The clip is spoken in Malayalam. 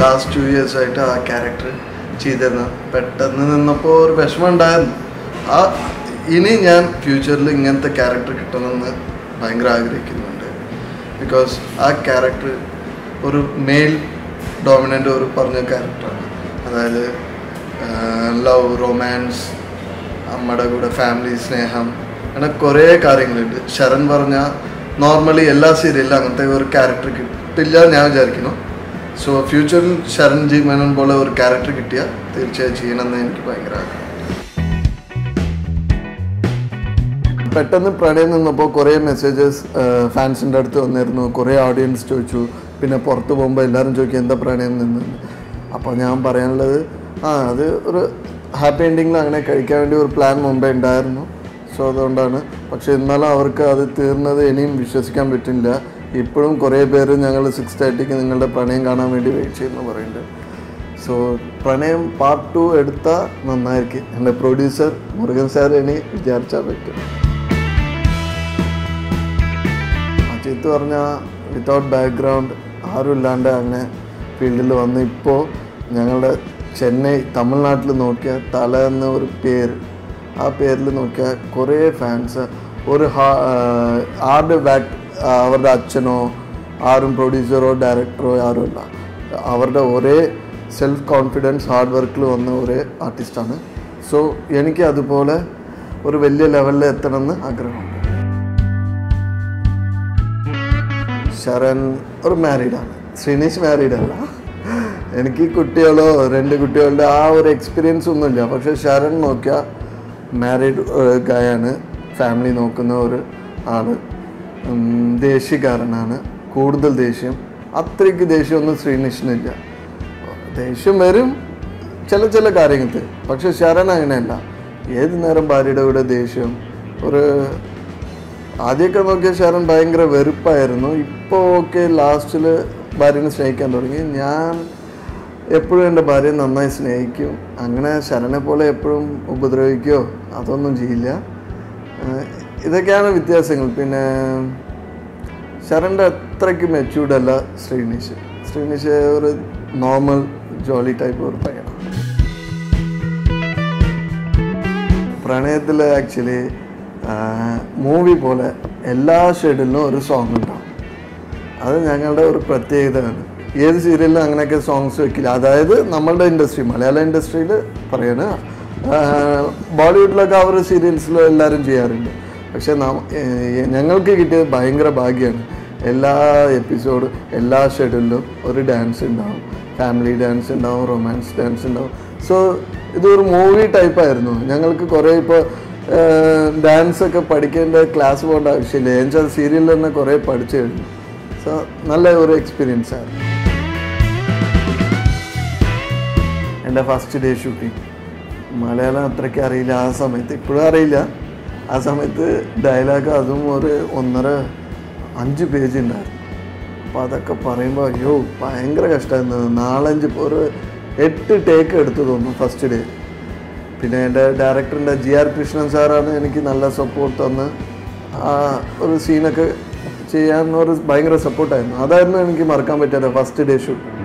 ലാസ്റ്റ് ടു ഇയേഴ്സ് ആയിട്ട് ആ ക്യാരക്ടർ ചെയ്തിരുന്നത് പെട്ടെന്ന് നിന്നപ്പോൾ ഒരു വിഷമം ഉണ്ടായിരുന്നു ആ ഇനി ഞാൻ ഫ്യൂച്ചറിൽ ഇങ്ങനത്തെ ക്യാരക്ടർ കിട്ടണമെന്ന് ഭയങ്കര ആഗ്രഹിക്കുന്നുണ്ട് ബിക്കോസ് ആ ക്യാരക്ടർ ഒരു മെയിൽ ഡോമിനൻ്റ് ഒരു പറഞ്ഞ ക്യാരക്ടറാണ് അതായത് ലവ് റൊമാൻസ് അമ്മയുടെ കൂടെ ഫാമിലി സ്നേഹം അങ്ങനെ കുറേ കാര്യങ്ങളുണ്ട് ശരൺ പറഞ്ഞ നോർമലി എല്ലാ സീരിയലിലും അങ്ങനത്തെ ഒരു ക്യാരക്ടർ കിട്ടില്ല എന്ന് ഞാൻ വിചാരിക്കുന്നു സോ ഫ്യൂച്ചറിൽ ശരൺ ജി മേനോൻ പോലെ ഒരു ക്യാരക്ടർ കിട്ടിയാൽ തീർച്ചയായും ചെയ്യണമെന്ന് എനിക്ക് ഭയങ്കര ആഗ്രഹം പെട്ടെന്ന് പ്രണയം നിന്നപ്പോൾ കുറേ മെസ്സേജസ് ഫാൻസിൻ്റെ അടുത്ത് വന്നിരുന്നു കുറേ ഓഡിയൻസ് ചോദിച്ചു പിന്നെ പുറത്ത് പോകുമ്പോൾ എല്ലാവരും ചോദിക്കും എന്താ പ്രണയം നിന്ന് അപ്പോൾ ഞാൻ പറയാനുള്ളത് ആ അത് ഒരു ഹാപ്പി എൻഡിങ്ങിൽ അങ്ങനെ കഴിക്കാൻ വേണ്ടി ഒരു പ്ലാൻ മുമ്പേ ഉണ്ടായിരുന്നു സോ അതുകൊണ്ടാണ് പക്ഷെ എന്നാലും അവർക്ക് അത് തീർന്നത് ഇനിയും വിശ്വസിക്കാൻ പറ്റില്ല ഇപ്പോഴും കുറേ പേര് ഞങ്ങൾ സിക്സ് തേർട്ടിക്ക് നിങ്ങളുടെ പ്രണയം കാണാൻ വേണ്ടി വെയിറ്റ് ചെയ്യുന്നു പറയുന്നുണ്ട് സോ പ്രണയം പാർട്ട് ടു എടുത്താൽ നന്നായിരിക്കും എൻ്റെ പ്രൊഡ്യൂസർ മുരുകൻ സാർ ഇനി വിചാരിച്ചാൽ പറ്റും അജിത്ത് പറഞ്ഞാൽ വിത്തൗട്ട് ബാക്ക്ഗ്രൗണ്ട് ആരും ഇല്ലാണ്ട് അങ്ങനെ ഫീൽഡിൽ വന്ന് ഇപ്പോൾ ഞങ്ങളുടെ ചെന്നൈ തമിഴ്നാട്ടിൽ നോക്കിയാൽ തല എന്ന ഒരു പേര് ആ പേരിൽ നോക്കിയാൽ കുറേ ഫാൻസ് ഒരു ഹാ- ആഹ് ആരുടെ ബാക്ക് അവരുടെ അച്ഛനോ ആരും പ്രൊഡ്യൂസറോ ഡയറക്ടറോ ആരും ഇല്ല അവരുടെ ഒരേ സെൽഫ് കോൺഫിഡൻസ് ഹാർഡ് വർക്കിൽ വന്ന ഒരേ ആർട്ടിസ്റ്റാണ് സോ എനിക്ക് അതുപോലെ ഒരു വലിയ ലെവലിൽ എത്തണമെന്ന് ആഗ്രഹമുണ്ട് ശരൺ ഒരു മാരീഡാണ് ശ്രീനീഷ് മാരീഡ് അല്ല എനിക്ക് കുട്ടികളോ രണ്ട് കുട്ടികളുടെ ആ ഒരു എക്സ്പീരിയൻസ് ഒന്നുമില്ല പക്ഷെ ശരൺ നോക്കിയാൽ മാരീഡ് ഗായാണ് ഫാമിലി നോക്കുന്ന ഒരു ആള് ഉം, ദേഷ്യക്കാരനാണ് കൂടുതൽ ദേഷ്യം അത്രയ്ക്ക് ദേഷ്യമൊന്നും ശ്രീനിഷിനില്ല ദേഷ്യം വരും ചില ചില കാര്യങ്ങൾക്ക് പക്ഷെ ശരൺ അങ്ങനെയല്ല ഏത് നേരം ഭാര്യയുടെ കൂടെ ദേഷ്യം ഒരു ആദ്യമൊക്കെ നോക്കിയ ശരൺ ഭയങ്കര വെറുപ്പായിരുന്നു ഇപ്പോൾ ഓക്കെ ലാസ്റ്റിൽ ഭാര്യനെ സ്നേഹിക്കാൻ തുടങ്ങി ഞാൻ എപ്പോഴും എൻ്റെ ഭാര്യയെ നന്നായി സ്നേഹിക്കും അങ്ങനെ ശരനെ പോലെ എപ്പോഴും ഉപദ്രവിക്കുകയോ അതൊന്നും ചെയ്യില്ല ഏഹ് ഇതൊക്കെയാണ് വ്യത്യാസങ്ങൾ പിന്നെ ശരൻ്റെ അത്രയ്ക്ക് മെച്യൂർഡ് അല്ല ശ്രീനിഷ് ശ്രീനിഷ് ഒരു നോർമൽ ജോലി ടൈപ്പ് ഒരു പയ്യനാണ് പ്രണയത്തിൽ ആക്ച്വലി മൂവി പോലെ എല്ലാ ഷെഡ്യൂളിലും ഒരു സോങ് ഉണ്ടാവും അത് ഞങ്ങളുടെ ഒരു പ്രത്യേകതയാണ് ഏത് സീരിയലിലും അങ്ങനെയൊക്കെ സോങ്സ് വെക്കില്ല അതായത് നമ്മളുടെ ഇൻഡസ്ട്രി മലയാള ഇൻഡസ്ട്രിയിൽ പറയാണ് ബോളിവുഡിലൊക്കെ അവർ സീരിയൽസിലും എല്ലാവരും ചെയ്യാറുണ്ട് പക്ഷെ നാം- ഏഹ് ഞങ്ങൾക്ക് കിട്ടിയത് ഭയങ്കര ഭാഗ്യമാണ് എല്ലാ എപ്പിസോഡും എല്ലാ ഷെഡ്യൂളിലും ഒരു ഡാൻസ് ഉണ്ടാവും ഫാമിലി ഡാൻസ് ഉണ്ടാവും റൊമാൻസ് ഡാൻസ് ഉണ്ടാവും സോ ഇതൊരു മൂവി ടൈപ്പായിരുന്നു ഞങ്ങൾക്ക് കുറേ ഇപ്പോൾ ഡാൻസ് ഒക്കെ പഠിക്കേണ്ട ക്ലാസ് പോകേണ്ട ആവശ്യമില്ല എന്നുവെച്ചാൽ സീരിയലിൽ തന്നെ കുറേ പഠിച്ചു കഴിഞ്ഞു സോ നല്ല ഒരു എക്സ്പീരിയൻസ് ആയിരുന്നു എൻ്റെ ഫസ്റ്റ് ഡേ ഷൂട്ടിങ് മലയാളം അത്രയ്ക്ക് അറിയില്ല ആ സമയത്ത് ഇപ്പോഴും അറിയില്ല ആ സമയത്ത് ഡയലോഗ് അതും ഒരു ഒന്നര അഞ്ച് പേജ് ഉണ്ടായിരുന്നു അപ്പോൾ അതൊക്കെ പറയുമ്പോൾ അയ്യോ ഭയങ്കര കഷ്ടമായിരുന്നു നാലഞ്ച് ഒരു എട്ട് ടേക്ക് എടുത്തു തോന്നുന്നു ഫസ്റ്റ് ഡേ പിന്നെ എൻ്റെ ഡയറക്ടറിൻ്റെ ജി ആർ കൃഷ്ണൻ സാറാണ് എനിക്ക് നല്ല സപ്പോർട്ട് തന്ന് ആ ഒരു സീനൊക്കെ ചെയ്യാൻ ഒരു ഭയങ്കര സപ്പോർട്ടായിരുന്നു അതായിരുന്നു എനിക്ക് മറക്കാൻ പറ്റാത്ത ഫസ്റ്റ് ഡേ ഷൂട്ട്